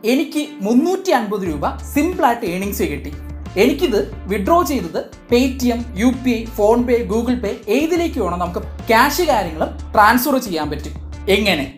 എനിക്ക് മുന്നൂറ്റി അൻപത് രൂപ സിമ്പിളായിട്ട് ഏണിങ്സ് കിട്ടി എനിക്കിത് വിഡ്രോ ചെയ്തത് Paytm U P I PhonePe Google Pay ഏതിലേക്ക് വേണം നമുക്ക് ക്യാഷ് കാര്യങ്ങളും ട്രാൻസ്ഫർ ചെയ്യാൻ പറ്റും എങ്ങനെ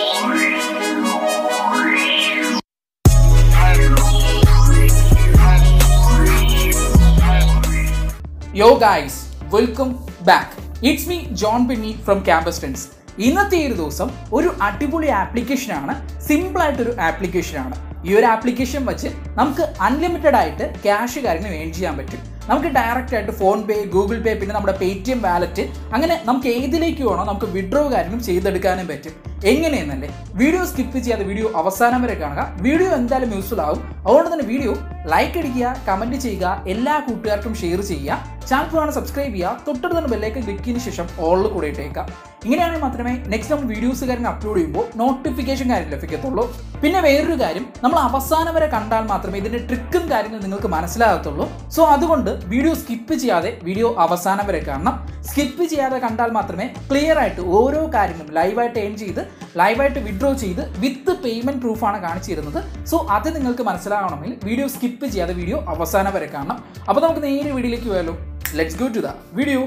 yo guys welcome back it's me John Benny from campus friends ഇന്നത്തെ ഈ ഒരു ദിവസം ഒരു അടിപൊളി ആപ്ലിക്കേഷനാണ് സിമ്പിളായിട്ടൊരു ആപ്ലിക്കേഷനാണ് ഈ ഒരു ആപ്ലിക്കേഷൻ വെച്ച് നമുക്ക് അൺലിമിറ്റഡ് ആയിട്ട് ക്യാഷ് കാര്യങ്ങൾ ഏൺ ചെയ്യാൻ പറ്റും നമുക്ക് ഡയറക്റ്റ് ആയിട്ട് ഫോൺ പേ ഗൂഗിൾ പേ പിന്നെ നമ്മുടെ പേ ടി എം വാലറ്റ് അങ്ങനെ നമുക്ക് ഏതിലേക്ക് വേണോ നമുക്ക് വിഡ്രോ കാര്യങ്ങളും ചെയ്തെടുക്കാനും പറ്റും എങ്ങനെയെന്നല്ലേ വീഡിയോ സ്കിപ്പ് ചെയ്യാതെ വീഡിയോ അവസാനം വരെ കാണുക വീഡിയോ എന്തായാലും യൂസ്ഫുൾ ആവും അതുകൊണ്ട് തന്നെ വീഡിയോ ലൈക്ക് അടിക്കുക കമൻറ്റ് ചെയ്യുക എല്ലാ കൂട്ടുകാർക്കും ഷെയർ ചെയ്യുക ചാനൽ കാണാൻ സബ്സ്ക്രൈബ് ചെയ്യുക തൊട്ടടുത്ത് തന്നെ ബെല്ലേക്ക് ക്ലിക്ക് ചെയ്തതിന് ശേഷം ഓളിൽ കൂടെ ഇട്ടേക്കാം ഇങ്ങനെയാണെങ്കിൽ മാത്രമേ നെക്സ്റ്റ് നമ്മൾ വീഡിയോസ് കാര്യങ്ങൾ അപ്ലോഡ് ചെയ്യുമ്പോൾ നോട്ടിഫിക്കേഷൻ കാര്യം ലഭിക്കത്തുള്ളൂ പിന്നെ വേറൊരു കാര്യം നമ്മൾ അവസാനം വരെ കണ്ടാൽ മാത്രമേ ഇതിൻ്റെ ട്രിക്കും കാര്യങ്ങൾ നിങ്ങൾക്ക് മനസ്സിലാകത്തുള്ളൂ സോ അതുകൊണ്ട് വീഡിയോ സ്കിപ്പ് ചെയ്യാതെ വീഡിയോ അവസാനം വരെ കാണണം സ്കിപ്പ് ചെയ്യാതെ കണ്ടാൽ മാത്രമേ ക്ലിയർ ആയിട്ട് ഓരോ കാര്യങ്ങളും ലൈവായിട്ട് ഏൺ ചെയ്ത് ലൈവായിട്ട് വിഡ്രോ ചെയ്ത് വിത്ത് പേയ്മെന്റ് പ്രൂഫാണ് കാണിച്ചു തരുന്നത് സോ അത് നിങ്ങൾക്ക് മനസ്സിലാകണമെങ്കിൽ വീഡിയോ സ്കിപ്പ് ചെയ്യാതെ വീഡിയോ അവസാനം വരെ കാണണം അപ്പോൾ നമുക്ക് നേരെ വീഡിയോയിലേക്ക് പോയാലോ let's go to the video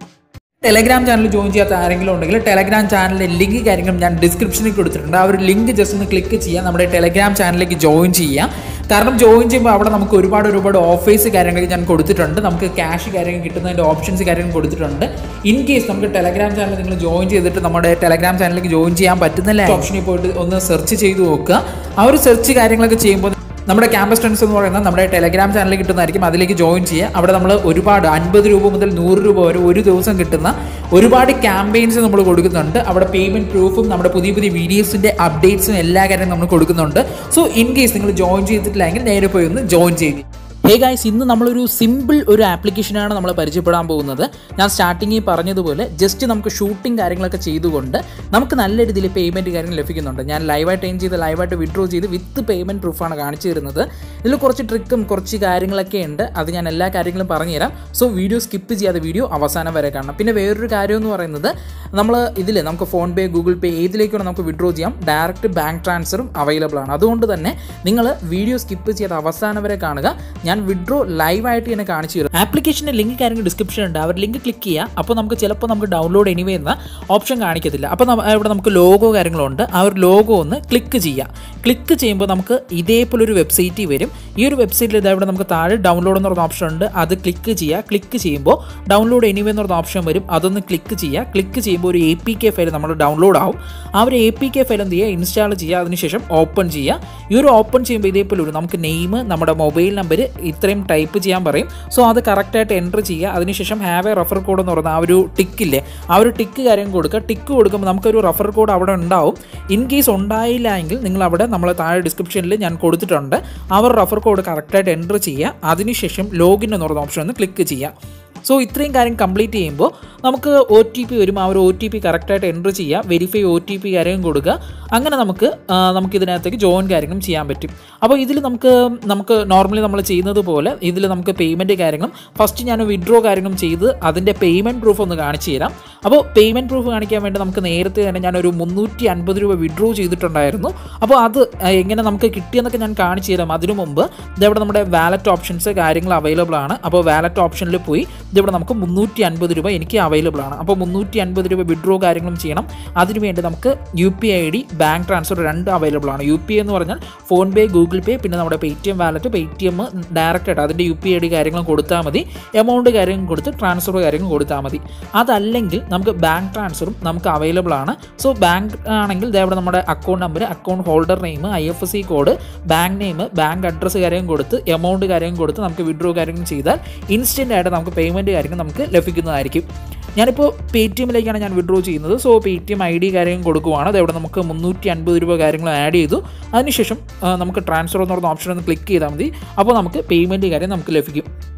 Telegram channel join ചെയ്യാത്ത ആരെങ്കിലും ഉണ്ടെങ്കിൽ ടെലഗ്രാം ചാനലിൻ്റെ ലിങ്ക് കാര്യങ്ങളും ഞാൻ ഡിസ്ക്രിപ്ഷനിൽ കൊടുത്തിട്ടുണ്ട് ആ ഒരു ലിങ്ക് ജസ്റ്റ് ഒന്ന് ക്ലിക്ക് ചെയ്യുക നമ്മുടെ ടെലഗ്രാം ചാനലിലേക്ക് ജോയിൻ ചെയ്യാം കാരണം ജോയിൻ ചെയ്യുമ്പോൾ അവിടെ നമുക്ക് ഒരുപാട് ഒരുപാട് ഓഫേഴ്സ് കാര്യങ്ങൾ ഞാൻ കൊടുത്തിട്ടുണ്ട് നമുക്ക് ക്യാഷ് കാര്യങ്ങൾ കിട്ടുന്നതിൻ്റെ ഓപ്ഷൻസ് കാര്യങ്ങൾ കൊടുത്തിട്ടുണ്ട് ഇൻ കേസ് നമുക്ക് ടെലഗ്രാം ചാനൽ നിങ്ങൾ ജോയിൻ ചെയ്തിട്ട് നമ്മുടെ ടെലഗ്രാം ചാനലിലേക്ക് ജോയിൻ ചെയ്യാൻ പറ്റുന്നില്ല ഓപ്ഷനിൽ പോയിട്ട് ഒന്ന് സെർച്ച് ചെയ്ത് നോക്കുക ആ ഒരു സെർച്ച് കാര്യങ്ങളൊക്കെ ചെയ്യുമ്പോൾ നമ്മുടെ ക്യാമ്പസ് ഫ്രണ്ട്സ് എന്ന് പറയുന്നത് നമ്മുടെ ടെലഗ്രാം ചാനലിൽ കിട്ടുന്നതായിരിക്കും അതിലേക്ക് ജോയിൻ ചെയ്യുക അവിടെ നമ്മൾ ഒരുപാട് അൻപത് രൂപ മുതൽ നൂറ് രൂപ വരെ ഒരു ദിവസം കിട്ടുന്ന ഒരുപാട് ക്യാമ്പയിൻസ് നമ്മൾ കൊടുക്കുന്നുണ്ട് അവിടെ പേയ്മെൻറ്റ് പ്രൂഫും നമ്മുടെ പുതിയ പുതിയ വീഡിയോസിൻ്റെ അപ്ഡേറ്റ്സും എല്ലാ കാര്യവും നമ്മൾ കൊടുക്കുന്നുണ്ട് സോ ഇൻ കേസ് നിങ്ങൾ ജോയിൻ ചെയ്തിട്ടില്ലെങ്കിൽ നേരെ പോയി ഒന്ന് ജോയിൻ ചെയ്യും ഹേ ഗായ്സ് ഇന്ന് നമ്മളൊരു സിമ്പിൾ ഒരു ആപ്ലിക്കേഷനാണ് നമ്മൾ പരിചയപ്പെടാൻ പോകുന്നത് ഞാൻ സ്റ്റാർട്ടിങ്ങിൽ പറഞ്ഞതുപോലെ ജസ്റ്റ് നമുക്ക് ഷൂട്ടിംഗ് കാര്യങ്ങളൊക്കെ ചെയ്തുകൊണ്ട് നമുക്ക് നല്ല രീതിയിൽ പേയ്മെൻറ്റ് കാര്യങ്ങൾ ലഭിക്കുന്നുണ്ട് ഞാൻ ലൈവായിട്ട് ഏൺ ചെയ്ത് ലൈവായിട്ട് വിഡ്രോ ചെയ്ത് വിത്ത് പേയ്മെൻറ്റ് പ്രൂഫാണ് കാണിച്ചു തരുന്നത് ഇതിൽ കുറച്ച് ട്രിക്കും കുറച്ച് കാര്യങ്ങളൊക്കെ ഉണ്ട് അത് ഞാൻ എല്ലാ കാര്യങ്ങളും പറഞ്ഞുതരാം സോ വീഡിയോ സ്കിപ്പ് ചെയ്യാതെ വീഡിയോ അവസാനം വരെ കാണണം പിന്നെ വേറൊരു കാര്യം എന്ന് പറയുന്നത് നമ്മൾ ഇതിൽ നമുക്ക് ഫോൺ പേ ഗൂഗിൾ പേ ഏതിലേക്കാണ് നമുക്ക് വിഡ്രോ ചെയ്യാം ഡയറക്റ്റ് ബാങ്ക് ട്രാൻസ്ഫറും അവൈലബിൾ ആണ് അതുകൊണ്ട് തന്നെ നിങ്ങൾ വീഡിയോ സ്കിപ്പ് ചെയ്യാതെ അവസാനം വരെ കാണുക ഞാൻ വിഡ്രോ ലൈവായിട്ട് തന്നെ കാണിച്ചു തരും ആപ്ലിക്കേഷൻ്റെ ലിങ്ക് കാര്യങ്ങൾ ഡിസ്ക്രിപ്ഷൻ ഉണ്ട് അവർ ലിങ്ക് ക്ലിക്ക് ചെയ്യുക അപ്പോൾ നമുക്ക് ചിലപ്പോൾ നമുക്ക് ഡൗൺലോഡ് എനിവേ എന്ന ഓപ്ഷൻ കാണിക്കത്തില്ല അപ്പോൾ നമ്മ- ഇവിടെ നമുക്ക് ലോഗോ കാര്യങ്ങളുണ്ട് ആ ഒരു ലോഗോ ഒന്ന് ക്ലിക്ക് ചെയ്യാം ക്ലിക്ക് ചെയ്യുമ്പോൾ നമുക്ക് ഇതേപോലെ ഒരു വെബ്സൈറ്റ് വരും ഈ ഒരു വെബ്സൈറ്റിൽ ഇതാ ഇവിടെ നമുക്ക് താഴെ ഡൗൺലോഡ് എന്ന് പറയുന്ന ഓപ്ഷൻ ഉണ്ട് അത് ക്ലിക്ക് ചെയ്യുക ക്ലിക്ക് ചെയ്യുമ്പോൾ ഡൗൺലോഡ് എനിവേ എന്ന് പറയുന്ന ഓപ്ഷൻ വരും അതൊന്ന് ക്ലിക്ക് ചെയ്യുക ക്ലിക്ക് ചെയ്യുമ്പോൾ ഒരു എ പി കെ ഫയൽ നമ്മൾ ഡൗൺലോഡ് ആവും ആ ഒരു എ പി കെ ഫയൽ എന്ത് ചെയ്യുക ഇൻസ്റ്റാൾ ചെയ്യുക അതിനുശേഷം ഓപ്പൺ ചെയ്യുക ഈ ഒരു ഓപ്പൺ ചെയ്യുമ്പോൾ ഇതേപോലെ ഒരു നമുക്ക് നെയിം നമ്മുടെ മൊബൈൽ നമ്പർ ഇത്രയും ടൈപ്പ് ചെയ്യാൻ പറയും സോ അത് കറക്റ്റായിട്ട് എൻ്റർ ചെയ്യുക അതിനുശേഷം ഹാവ് എ റെഫർ കോഡ് എന്ന് പറയുന്ന ആ ഒരു ടിക്കില്ലേ ആ ഒരു ടിക്ക് കാര്യം കൊടുക്കുക ടിക്ക് കൊടുക്കുമ്പോൾ നമുക്കൊരു റെഫർ കോഡ് അവിടെ ഉണ്ടാവും ഇൻ കേസ് ഉണ്ടായില്ല എങ്കിൽ നിങ്ങൾ അവിടെ നമ്മൾ താഴെ ഡിസ്ക്രിപ്ഷനിൽ ഞാൻ കൊടുത്തിട്ടുണ്ട് ആ ഒരു റെഫർ കോഡ് കറക്റ്റായിട്ട് എൻ്റർ ചെയ്യുക അതിനുശേഷം ലോഗിൻ എന്ന് പറയുന്ന ഓപ്ഷൻ ഒന്ന് ക്ലിക്ക് ചെയ്യുക സോ ഇത്രയും കാര്യം കംപ്ലീറ്റ് ചെയ്യുമ്പോൾ നമുക്ക് ഒ ടി പി വരും ആ ഒരു ഒ ടി പി കറക്റ്റായിട്ട് എൻ്റർ ചെയ്യുക വെരിഫൈ ഒ ടി പി കാര്യം കൊടുക്കുക അങ്ങനെ നമുക്ക് ആ, നമുക്ക് ഇതിനകത്തേക്ക് ജോയിൻ കാര്യങ്ങളും ചെയ്യാൻ പറ്റും അപ്പോൾ ഇതിൽ നമുക്ക് നമുക്ക് നോർമലി നമ്മൾ ചെയ്യുന്നത് പോലെ ഇതിൽ നമുക്ക് പേയ്മെൻറ്റ് കാര്യങ്ങളും ഫസ്റ്റ് ഞാൻ വിഡ്രോ കാര്യങ്ങളും ചെയ്ത് അതിൻ്റെ പേയ്മെൻറ്റ് പ്രൂഫ് ഒന്ന് കാണിച്ചു തരാം അപ്പോൾ പേയ്മെൻറ്റ് പ്രൂഫ് കാണിക്കാൻ വേണ്ടി നമുക്ക് നേരത്തെ തന്നെ ഞാനൊരു മുന്നൂറ്റി അൻപത് രൂപ വിഡ്രോ ചെയ്തിട്ടുണ്ടായിരുന്നു അപ്പോൾ അത് ആ, എങ്ങനെ നമുക്ക് കിട്ടിയെന്നൊക്കെ ഞാൻ കാണിച്ചു തരാം അതിനു മുമ്പ് ഇതവിടെ നമ്മുടെ വാലറ്റ് ഓപ്ഷൻസ് കാര്യങ്ങൾ അവൈലബിൾ ആണ് അപ്പോൾ വാലറ്റ് ഓപ്ഷനിൽ പോയി ഇതിവിടെ നമുക്ക് മുന്നൂറ്റി അൻപത് രൂപ എനിക്ക് അവൈലബിൾ ആണ് അപ്പോൾ മുന്നൂറ്റി അൻപത് രൂപ വിഡ്രോ കാര്യങ്ങളും ചെയ്യണം അതിനുവേണ്ടി നമുക്ക് U P I D bank transfer രണ്ട് അവൈലബിൾ ആണ് യു പി എന്ന് പറഞ്ഞാൽ ഫോൺ പേ ഗൂഗിൾ പേ പിന്നെ നമ്മുടെ Paytm wallet Paytm direct ആയിട്ട് അതിൻ്റെ യു പി ഐ ഡി കാര്യങ്ങളും കൊടുത്താൽ മതി എമൗണ്ട് കാര്യങ്ങൾ കൊടുത്ത് ട്രാൻസ്ഫർ കാര്യങ്ങൾ കൊടുത്താൽ മതി അതല്ലെങ്കിൽ നമുക്ക് ബാങ്ക് ട്രാൻസ്ഫറും നമുക്ക് അവൈലബിൾ ആണ് സോ ബാങ്ക് ആണെങ്കിൽ ദേ ഇവിടെ നമ്മുടെ account number account holder name I F S C code bank name bank address കാര്യം കൊടുത്ത് എമൗണ്ട് കാര്യം കൊടുത്ത് നമുക്ക് വിഡ്രോ കാര്യങ്ങൾ ചെയ്താൽ ഇൻസ്റ്റൻ്റ് ആയിട്ട് നമുക്ക് പേയ്മെൻറ്റ് കാര്യങ്ങൾ നമുക്ക് ലഭിക്കുന്നതായിരിക്കും ഞാനിപ്പോൾ പേ ടി എമ്മിലേക്കാണ് ഞാൻ വിഡ്രോ ചെയ്യുന്നത് so Paytm I D കാര്യം കൊടുക്കുവാണ് അതവിടെ നമുക്ക് മുന്നൂറ്റി അൻപത് രൂപ കാര്യങ്ങൾ ആഡ് ചെയ്തു അതിനുശേഷം ആ, നമുക്ക് ട്രാൻസ്ഫർ എന്ന് പറയുന്ന ഓപ്ഷൻ ഒന്ന് ക്ലിക്ക് ചെയ്താൽ മതി അപ്പോൾ നമുക്ക് പേയ്മെൻറ്റ് കാര്യം നമുക്ക് ലഭിക്കും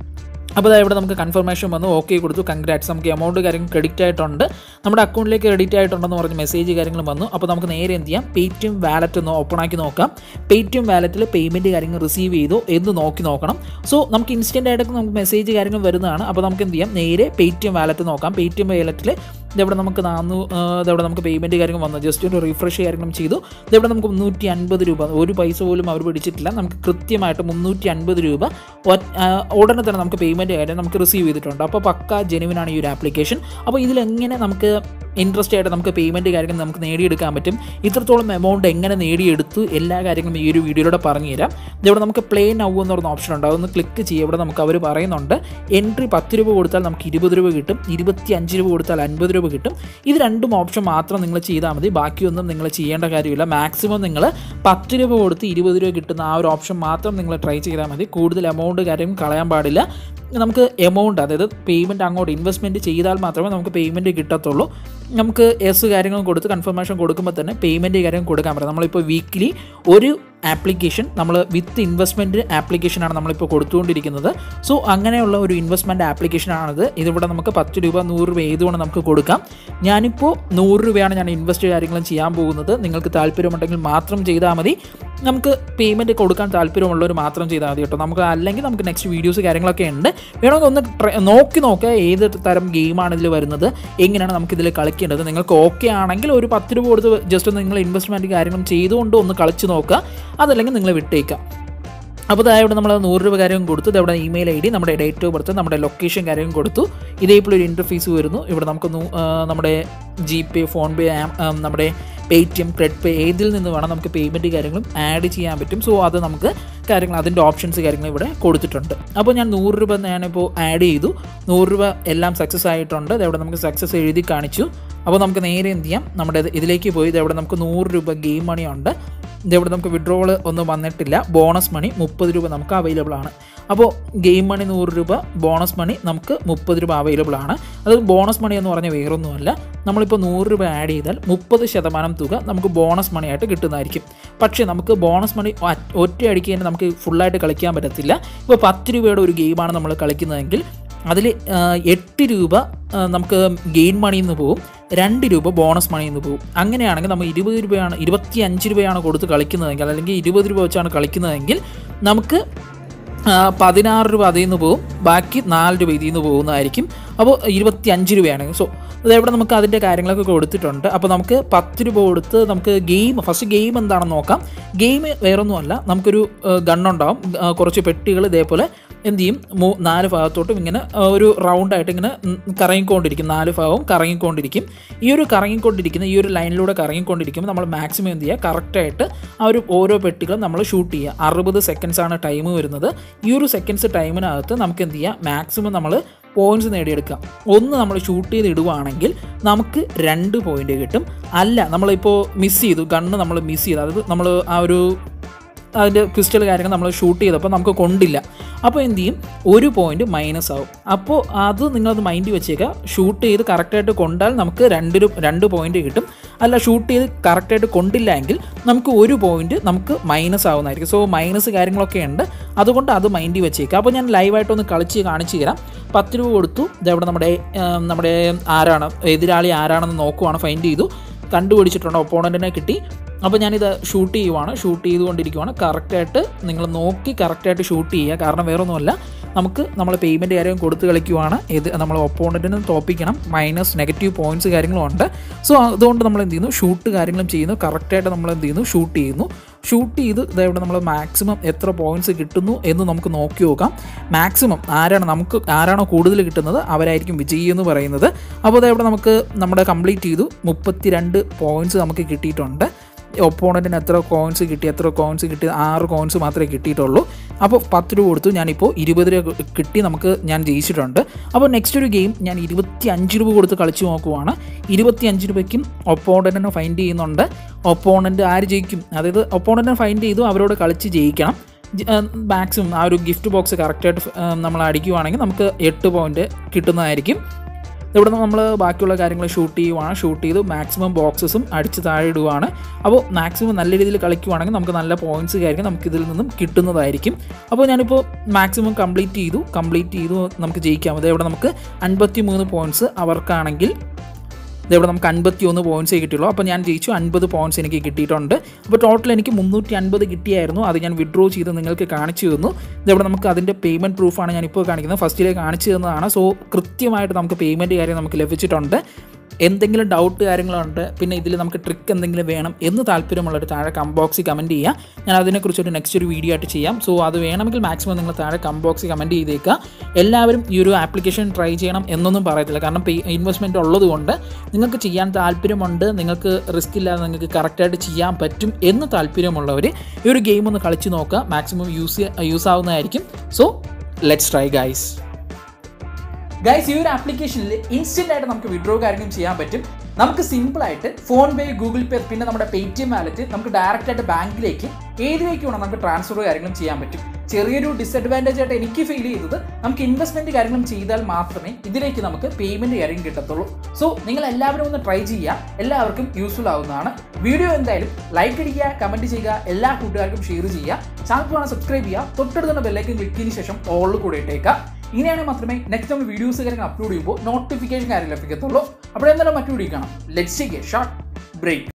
അപ്പോൾ അതായത് ഇവിടെ നമുക്ക് കൺഫർമേഷൻ വന്നു ഓക്കെ കൊടുത്തു കൺഗ്രാറ്റ്സ് നമുക്ക് എമൗണ്ട് കാര്യങ്ങൾ ക്രെഡിറ്റ് ആയിട്ടുണ്ട് നമ്മുടെ അക്കൗണ്ടിലേക്ക് ക്രെഡിറ്റ് ആയിട്ടുണ്ടെന്ന് പറഞ്ഞ് മെസ്സേജ് കാര്യങ്ങൾ വന്നു അപ്പോൾ നമുക്ക് നേരെ എന്ത് ചെയ്യാം പേടിഎം വാലറ്റ് ഒന്ന് ഓപ്പൺ ആക്കി നോക്കാം പേടിഎം വാലറ്റിൽ പേയ്മെൻറ്റ് കാര്യങ്ങൾ റിസീവ് ചെയ്തു എന്ന് നോക്കി നോക്കണം സോ നമുക്ക് ഇൻസ്റ്റൻ്റ് ആയിട്ട് നമുക്ക് മെസ്സേജ് കാര്യങ്ങൾ വരുന്നതാണ് അപ്പോൾ നമുക്ക് എന്ത് ചെയ്യാം നേരെ പേടിഎം വാലറ്റ് നോക്കാം പേടിഎം വാലറ്റിൽ ഇതെവിടെ നമുക്ക് നാനൂ ഇതെവിടെ നമുക്ക് പേയ്മെൻറ്റ് കാര്യങ്ങൾ വന്നു ജസ്റ്റ് ഒരു റീഫ്രഷ് കാര്യങ്ങളും ചെയ്തു ഇതെവിടെ നമുക്ക് മുന്നൂറ്റി അൻപത് രൂപ ഒരു പൈസ പോലും അവർ പിടിച്ചിട്ടില്ല നമുക്ക് കൃത്യമായിട്ട് മുന്നൂറ്റി അൻപത് രൂപ ഒ- ആ, ഉടനെ തന്നെ നമുക്ക് പേയ്മെൻറ്റ് കാര്യം നമുക്ക് റിസീവ് ചെയ്തിട്ടുണ്ട് അപ്പോൾ പക്ക ജെനുവിനാണ് ഈ ഒരു ആപ്ലിക്കേഷൻ അപ്പോൾ ഇതിലെങ്ങനെ നമുക്ക് ഇൻട്രസ്റ്റ് ആയിട്ട് നമുക്ക് പേയ്മെൻറ്റ് കാര്യങ്ങൾ നമുക്ക് നേടിയെടുക്കാൻ പറ്റും ഇത്രത്തോളം എമൗണ്ട് എങ്ങനെ നേടിയെടുത്തു എല്ലാ കാര്യങ്ങളും ഈ ഒരു വീഡിയോയിലൂടെ പറഞ്ഞുതരാം ഇതവിടെ നമുക്ക് പ്ലേ നൗ എന്ന് പറയുന്ന ഓപ്ഷൻ ഉണ്ട് അതൊന്ന് ക്ലിക്ക് ചെയ്യുക ഇവിടെ നമുക്ക് അവർ പറയുന്നുണ്ട് എൻട്രി പത്ത് രൂപ കൊടുത്താൽ നമുക്ക് ഇരുപത് രൂപ കിട്ടും ഇരുപത്തി അഞ്ച് രൂപ കൊടുത്താൽ അൻപത് രൂപ കിട്ടും ഇത് രണ്ടും ഓപ്ഷൻ മാത്രം നിങ്ങൾ ചെയ്താൽ മതി ബാക്കിയൊന്നും നിങ്ങൾ ചെയ്യേണ്ട കാര്യമില്ല മാക്സിമം നിങ്ങൾ പത്ത് രൂപ കൊടുത്ത് ഇരുപത് രൂപ കിട്ടുന്ന ആ ഒരു ഓപ്ഷൻ മാത്രം നിങ്ങൾ ട്രൈ ചെയ്താൽ മതി കൂടുതൽ എമൗണ്ട് കാര്യം കളയാൻ പാടില്ല നമുക്ക് എമൗണ്ട് അതായത് പേയ്മെൻറ്റ് അങ്ങോട്ട് ഇൻവെസ്റ്റ്മെൻറ്റ് ചെയ്താൽ മാത്രമേ നമുക്ക് പേയ്മെൻറ്റ് കിട്ടത്തുള്ളൂ നമുക്ക് എസ് കാര്യങ്ങൾ കൊടുത്ത് കൺഫർമേഷൻ കൊടുക്കുമ്പോൾ തന്നെ പേയ്മെൻറ്റ് കാര്യം കൊടുക്കാൻ പറ്റും നമ്മളിപ്പോൾ വീക്കിലി ഒരു ആപ്ലിക്കേഷൻ നമ്മൾ വിത്ത് ഇൻവെസ്റ്റ്മെൻറ്റ് ആപ്ലിക്കേഷനാണ് നമ്മളിപ്പോൾ കൊടുത്തുകൊണ്ടിരിക്കുന്നത് സോ അങ്ങനെയുള്ള ഒരു ഇൻവെസ്റ്റ്മെൻറ്റ് ആപ്ലിക്കേഷനാണിത് ഇതിവിടെ നമുക്ക് പത്ത് രൂപ നൂറ് രൂപ ഏതുകൊണ്ട് നമുക്ക് കൊടുക്കാം ഞാനിപ്പോൾ നൂറ് രൂപയാണ് ഞാൻ ഇൻവെസ്റ്റ് കാര്യങ്ങളും ചെയ്യാൻ പോകുന്നത് നിങ്ങൾക്ക് താല്പര്യമുണ്ടെങ്കിൽ മാത്രം ചെയ്താൽ മതി നമുക്ക് പേയ്മെൻറ്റ് കൊടുക്കാൻ താല്പര്യമുള്ളവർ മാത്രം ചെയ്താൽ മതി കേട്ടോ നമുക്ക് അല്ലെങ്കിൽ നമുക്ക് നെക്സ്റ്റ് വീഡിയോസ് കാര്യങ്ങളൊക്കെ ഉണ്ട് വേണമെങ്കിൽ ഒന്ന് ട്രൈ നോക്കി നോക്കുക ഏത് തരം ഗെയിമാണ് ഇതിൽ വരുന്നത് എങ്ങനെയാണ് നമുക്കിതിൽ കളിക്കേണ്ടത് നിങ്ങൾക്ക് ഓക്കെ ആണെങ്കിൽ ഒരു പത്ത് രൂപ കൊടുത്ത് ജസ്റ്റ് ഒന്ന് നിങ്ങൾ ഇൻവെസ്റ്റ്മെൻറ്റ് കാര്യങ്ങളും ചെയ്തുകൊണ്ട് ഒന്ന് കളിച്ച് നോക്കുക അതല്ലെങ്കിൽ നിങ്ങൾ വിട്ടേക്കാം അപ്പോൾ ഇതാ ഇവിടെ നമ്മൾ നൂറ് രൂപ കാര്യം കൊടുത്തു ഇവിടെ ഇമെയിൽ ഐ ഡി നമ്മുടെ ഡേറ്റ് ഓഫ് ബർത്ത് നമ്മുടെ ലൊക്കേഷൻ കാര്യം കൊടുത്തു ഇതേപോലെ ഒരു ഇൻ്റർഫേസ് വരുന്നു ഇവിടെ നമുക്ക് നൂ- ആ, നമ്മുടെ ജി പേ ഫോൺ പേ നമ്മുടെ Paytm credit pay ഏതിൽ നിന്ന് വേണം നമുക്ക് പേയ്മെൻറ്റ് കാര്യങ്ങളും ആഡ് ചെയ്യാൻ പറ്റും സോ അത് നമുക്ക് കാര്യങ്ങൾ അതിൻ്റെ ഓപ്ഷൻസ് കാര്യങ്ങൾ ഇവിടെ കൊടുത്തിട്ടുണ്ട് അപ്പോൾ ഞാൻ നൂറ് രൂപ ഞാനിപ്പോൾ ആഡ് ചെയ്തു നൂറ് രൂപ എല്ലാം സക്സസ് ആയിട്ടുണ്ട് ഇതവിടെ നമുക്ക് സക്സസ് എഴുതി കാണിച്ചു അപ്പോൾ നമുക്ക് നേരെ എന്ത് ചെയ്യാം നമ്മുടെ ഇത് ഇതിലേക്ക് പോയി ഇതവിടെ നമുക്ക് നൂറ് രൂപ ഗെയിം മണി ഉണ്ട് ഇതവിടെ നമുക്ക് വിഡ്രോവൾ ഒന്നും വന്നിട്ടില്ല ബോണസ് മണി മുപ്പത് രൂപ നമുക്ക് അവൈലബിൾ ആണ് അപ്പോൾ ഗെയിം മണി നൂറ് രൂപ ബോണസ് മണി നമുക്ക് മുപ്പത് രൂപ അവൈലബിൾ ആണ് അത് ബോണസ് മണി എന്ന് പറഞ്ഞാൽ വേറൊന്നുമല്ല നമ്മളിപ്പോൾ നൂറ് രൂപ ആഡ് ചെയ്താൽ മുപ്പത് ശതമാനം തുക നമുക്ക് ബോണസ് മണിയായിട്ട് കിട്ടുന്നതായിരിക്കും പക്ഷേ നമുക്ക് ബോണസ് മണി ഒ- ഒറ്റയടിക്ക് തന്നെ നമുക്ക് ഫുള്ളായിട്ട് കളിക്കാൻ പറ്റത്തില്ല ഇപ്പോൾ പത്ത് രൂപയുടെ ഒരു ഗെയിമാണ് നമ്മൾ കളിക്കുന്നതെങ്കിൽ അതിൽ എട്ട് രൂപ ആ, നമുക്ക് ഗെയിൻ മണിയിൽ നിന്ന് പോകും രണ്ട് രൂപ ബോണസ് മണിയിൽ നിന്ന് പോകും അങ്ങനെയാണെങ്കിൽ നമ്മൾ ഇരുപത് രൂപയാണ് ഇരുപത്തി അഞ്ച് രൂപയാണ് കൊടുത്ത് കളിക്കുന്നതെങ്കിൽ അല്ലെങ്കിൽ ഇരുപത് രൂപ വെച്ചാണ് കളിക്കുന്നതെങ്കിൽ നമുക്ക് ആ, പതിനാറ് രൂപ അതിൽ നിന്ന് പോകും ബാക്കി നാല് രൂപ ഇതിൽ നിന്ന് പോകുന്നതായിരിക്കും അപ്പോൾ ഇരുപത്തി അഞ്ച് രൂപയാണ് സോ ഇതെവിടെ നമുക്ക് അതിൻ്റെ കാര്യങ്ങളൊക്കെ കൊടുത്തിട്ടുണ്ട് അപ്പോൾ നമുക്ക് പത്ത് രൂപ കൊടുത്ത് നമുക്ക് ഗെയിം ഫസ്റ്റ് ഗെയിം എന്താണെന്ന് നോക്കാം ഗെയിം വേറൊന്നുമല്ല നമുക്കൊരു ഗണ്ണുണ്ടാവും കുറച്ച് പെട്ടികൾ ഇതേപോലെ എന്ത് ചെയ്യും മൂ നാല് ഭാഗത്തോട്ടും ഇങ്ങനെ ആ, ഒരു റൗണ്ടായിട്ട് ഇങ്ങനെ ഉം, കറങ്ങിക്കൊണ്ടിരിക്കും നാല് ഭാഗവും കറങ്ങിക്കൊണ്ടിരിക്കും ഈ ഒരു കറങ്ങിക്കൊണ്ടിരിക്കുന്ന ഈ ഒരു ലൈനിലൂടെ കറങ്ങിക്കൊണ്ടിരിക്കുമ്പോൾ നമ്മൾ മാക്സിമം എന്ത് ചെയ്യുക കറക്റ്റായിട്ട് ആ ഒരു ഓരോ പെട്ടികളും നമ്മൾ ഷൂട്ട് ചെയ്യുക അറുപത് സെക്കൻഡ്സ് ആണ് ടൈം വരുന്നത് ഈ ഒരു സെക്കൻഡ്സ് ടൈമിനകത്ത് നമുക്ക് എന്ത് ചെയ്യുക മാക്സിമം നമ്മൾ പോയിന്റ്സ് നേടിയെടുക്കാം ഒന്ന് നമ്മൾ ഷൂട്ട് ചെയ്ത് ഇടുവാണെങ്കിൽ നമുക്ക് രണ്ട് പോയിന്റ് കിട്ടും അല്ല നമ്മളിപ്പോൾ മിസ് ചെയ്തു ഗണ്ണ് നമ്മൾ മിസ് ചെയ്തു അതായത് നമ്മൾ ആ ഒരു അതിൻ്റെ പിസ്റ്റൾ കാര്യങ്ങൾ നമ്മൾ ഷൂട്ട് ചെയ്തപ്പോൾ നമുക്ക് കൊണ്ടില്ല അപ്പോൾ എന്ത് ചെയ്യും ഒരു പോയിന്റ് മൈനസ് ആവും അപ്പോൾ അത് നിങ്ങളത് മൈൻഡ് വെച്ചേക്കുക ഷൂട്ട് ചെയ്ത് കറക്റ്റായിട്ട് കൊണ്ടാൽ നമുക്ക് രണ്ട് രു- രണ്ട് പോയിന്റ് കിട്ടും അല്ല ഷൂട്ട് ചെയ്ത് കറക്റ്റായിട്ട് കൊണ്ടില്ല എങ്കിൽ നമുക്ക് ഒരു പോയിന്റ് നമുക്ക് മൈനസ് ആവുന്നതായിരിക്കും സോ മൈനസ് കാര്യങ്ങളൊക്കെ ഉണ്ട് അതുകൊണ്ട് അത് മൈൻഡിൽ വെച്ചേക്കുക അപ്പോൾ ഞാൻ ലൈവായിട്ടൊന്ന് കളിച്ച് കാണിച്ചു തരാം പത്ത് രൂപ കൊടുത്തു ഇതവിടെ നമ്മുടെ ആ, നമ്മുടെ ആരാണ് എതിരാളി ആരാണെന്ന് നോക്കുവാണ് ഫൈൻഡ് ചെയ്തു കണ്ടുപിടിച്ചിട്ടുണ്ട് ഒപ്പോണൻറ്റിനെ കിട്ടി അപ്പോൾ ഞാനിത് ഷൂട്ട് ചെയ്യുവാണ് ഷൂട്ട് ചെയ്തുകൊണ്ടിരിക്കുവാണ് കറക്റ്റായിട്ട് നിങ്ങൾ നോക്കി കറക്റ്റായിട്ട് ഷൂട്ട് ചെയ്യുക കാരണം വേറെ ഒന്നുമല്ല നമുക്ക് നമ്മൾ പേയ്മെൻറ്റ് കാര്യം കൊടുത്ത് കളിക്കുവാണ് ഇത് നമ്മൾ ഒപ്പോണൻറ്റിന് തോപ്പിക്കണം മൈനസ് നെഗറ്റീവ് പോയിൻറ്റ്സ് കാര്യങ്ങളും ഉണ്ട് സോ അതുകൊണ്ട് നമ്മൾ എന്ത് ചെയ്യുന്നു ഷൂട്ട് കാര്യങ്ങളും ചെയ്യുന്നു കറക്റ്റായിട്ട് നമ്മൾ എന്ത് ചെയ്യുന്നു ഷൂട്ട് ചെയ്യുന്നു ഷൂട്ട് ചെയ്ത് ഇതേവിടെ നമ്മൾ മാക്സിമം എത്ര പോയിൻറ്റ്സ് കിട്ടുന്നു എന്ന് നമുക്ക് നോക്കി നോക്കാം മാക്സിമം ആരാണ് നമുക്ക് ആരാണോ കൂടുതൽ കിട്ടുന്നത് അവരായിരിക്കും വിജയി എന്ന് പറയുന്നത് അപ്പോൾ ഇതേവിടെ നമുക്ക് നമ്മുടെ കംപ്ലീറ്റ് ചെയ്തു മുപ്പത്തി രണ്ട് പോയിൻറ്റ്സ് നമുക്ക് കിട്ടിയിട്ടുണ്ട് ഒപ്പോണൻറ്റിന് എത്ര കോയിൻസ് കിട്ടി എത്ര കോയിൻസ് കിട്ടി ആറ് കോയിൻസ് മാത്രമേ കിട്ടിയിട്ടുള്ളൂ അപ്പോൾ പത്ത് രൂപ കൊടുത്തു ഞാനിപ്പോൾ ഇരുപത് രൂപ കിട്ടി നമുക്ക് ഞാൻ ജയിച്ചിട്ടുണ്ട് അപ്പോൾ നെക്സ്റ്റ് ഒരു ഗെയിം ഞാൻ ഇരുപത്തി അഞ്ച് രൂപ കൊടുത്ത് കളിച്ച് നോക്കുവാണ് ഇരുപത്തി അഞ്ച് രൂപയ്ക്കും ഒപ്പോണൻറ്റിനെ ഫൈൻഡ് ചെയ്യുന്നുണ്ട് ഒപ്പോണൻറ്റ് ആര് ജയിക്കും അതായത് ഒപ്പോണൻറ്റിനെ ഫൈൻഡ് ചെയ്തു അവരോട് കളിച്ച് ജയിക്കണം മാക്സിമം ആ ഒരു ഗിഫ്റ്റ് ബോക്സ് കറക്റ്റായിട്ട് നമ്മൾ അടിക്കുവാണെങ്കിൽ നമുക്ക് എട്ട് പോയിൻറ്റ് കിട്ടുന്നതായിരിക്കും ഇവിടെ നമ്മൾ ബാക്കിയുള്ള കാര്യങ്ങൾ ഷൂട്ട് ചെയ്യുവാണ് ഷൂട്ട് ചെയ്ത് മാക്സിമം ബോക്സസും അടിച്ച് താഴെ ഇടുവാണ് അപ്പോൾ മാക്സിമം നല്ല രീതിയിൽ കളിക്കുവാണെങ്കിൽ നമുക്ക് നല്ല പോയിന്റ്സ് കാര്യങ്ങൾ നമുക്ക് ഇതിൽ നിന്നും കിട്ടുന്നതായിരിക്കും അപ്പോൾ ഞാനിപ്പോൾ മാക്സിമം കംപ്ലീറ്റ് ചെയ്തു കംപ്ലീറ്റ് ചെയ്തു നമുക്ക് ജയിക്കാം അതായത് ഇവിടെ നമുക്ക് അൻപത്തി മൂന്ന് പോയിന്റ്സ് അവർക്കാണെങ്കിൽ ഇതേവിടെ നമുക്ക് അൻപത്തി ഒന്ന് പോയിൻറ്റ്സേ കിട്ടിയുള്ളൂ അപ്പോൾ ഞാൻ ജയിച്ചു അൻപത് പോയിൻറ്റ്സ് എനിക്ക് കിട്ടിയിട്ടുണ്ട് അപ്പോൾ ടോട്ടൽ എനിക്ക് മുന്നൂറ്റി അൻപത് കിട്ടിയായിരുന്നു അത് ഞാൻ വിഡ്രോ ചെയ്ത് നിങ്ങൾക്ക് കാണിച്ചു തന്നു ഇതേവിടെ നമുക്ക് അതിൻ്റെ പേയ്മെൻറ്റ് പ്രൂഫാണ് ഞാൻ ഇപ്പോൾ കാണിക്കുന്നത് ഫസ്റ്റിലെ കാണിച്ചു തന്നതാണ് സോ കൃത്യമായിട്ട് നമുക്ക് പേയ്മെൻറ്റ് കാര്യം നമുക്ക് ലഭിച്ചിട്ടുണ്ട് എന്തെങ്കിലും ഡൗട്ട് കാര്യങ്ങളുണ്ട് പിന്നെ ഇതിൽ നമുക്ക് ട്രിക്ക് എന്തെങ്കിലും വേണം എന്ന് താല്പര്യമുള്ളൊരു താഴെ കംബോക്സിൽ കമൻറ്റ് ചെയ്യുക ഞാൻ അതിനെക്കുറിച്ചൊരു നെക്സ്റ്റ് ഒരു വീഡിയോ ആയിട്ട് ചെയ്യാം സോ അത് വേണമെങ്കിൽ മാക്സിമം നിങ്ങൾ താഴെ കംബോക്സിൽ കമൻറ്റ് ചെയ്തേക്കുക എല്ലാവരും ഈ ഒരു ആപ്ലിക്കേഷൻ ട്രൈ ചെയ്യണം എന്നൊന്നും പറയത്തില്ല കാരണം പേ ഇൻവെസ്റ്റ്മെൻറ്റ് ഉള്ളതുകൊണ്ട് നിങ്ങൾക്ക് ചെയ്യാൻ താല്പര്യമുണ്ട് നിങ്ങൾക്ക് റിസ്ക് ഇല്ലാതെ നിങ്ങൾക്ക് കറക്റ്റായിട്ട് ചെയ്യാൻ പറ്റും എന്ന് താല്പര്യമുള്ളവർ ഈ ഒരു ഗെയിം ഒന്ന് കളിച്ച് നോക്കുക മാക്സിമം യൂസ് യൂസ് ആവുന്നതായിരിക്കും so let's try guys guys ഈ ഒരു ആപ്ലിക്കേഷനിൽ ഇൻസ്റ്റന്റ് ആയിട്ട് നമുക്ക് വിഡ്രോ കാര്യങ്ങളും ചെയ്യാൻ പറ്റും നമുക്ക് സിമ്പിൾ ആയിട്ട് ഫോൺ പേ ഗൂഗിൾ പേ പിന്നെ നമ്മുടെ പേ ടി എം വാലറ്റ് നമുക്ക് ഡയറക്റ്റ് ആയിട്ട് ബാങ്കിലേക്ക് ഏതിലേക്ക് വേണം നമുക്ക് ട്രാൻസ്ഫർ കാര്യങ്ങളും ചെയ്യാൻ പറ്റും ചെറിയൊരു ഡിസഡ്വാൻറ്റേജ് ആയിട്ട് എനിക്ക് ഫീൽ ചെയ്തത് നമുക്ക് ഇൻവെസ്റ്റ്മെന്റ് കാര്യങ്ങളും ചെയ്താൽ മാത്രമേ ഇതിലേക്ക് നമുക്ക് പേയ്മെന്റ് കാര്യം കിട്ടത്തുള്ളൂ സോ നിങ്ങൾ എല്ലാവരും ഒന്ന് ട്രൈ ചെയ്യുക എല്ലാവർക്കും യൂസ്ഫുൾ ആവുന്നതാണ് വീഡിയോ എന്തായാലും ലൈക്ക് അടിക്കുക കമന്റ് ചെയ്യുക എല്ലാ കൂട്ടുകാർക്കും ഷെയർ ചെയ്യുക ചാനൽ വേണം സബ്സ്ക്രൈബ് ചെയ്യുക തൊട്ടടുത്തുള്ള ബെല്ലൈക്കൻ ക്ലിക്ക് ചെയ്തതിന് ശേഷം ഓളിൽ കൂടെ ഇട്ടേക്കുക ഇങ്ങനെയാണെങ്കിൽ മാത്രമേ നെക്സ്റ്റ് നമ്മൾ വീഡിയോസ് കാര്യങ്ങൾ അപ്ലോഡ് ചെയ്യുമ്പോൾ നോട്ടിഫിക്കേഷൻ കാര്യം ലഭിക്കത്തുള്ളൂ അപ്പോൾ എന്തായാലും മറ്റു വീഡിയോ കാണാം let's take a short break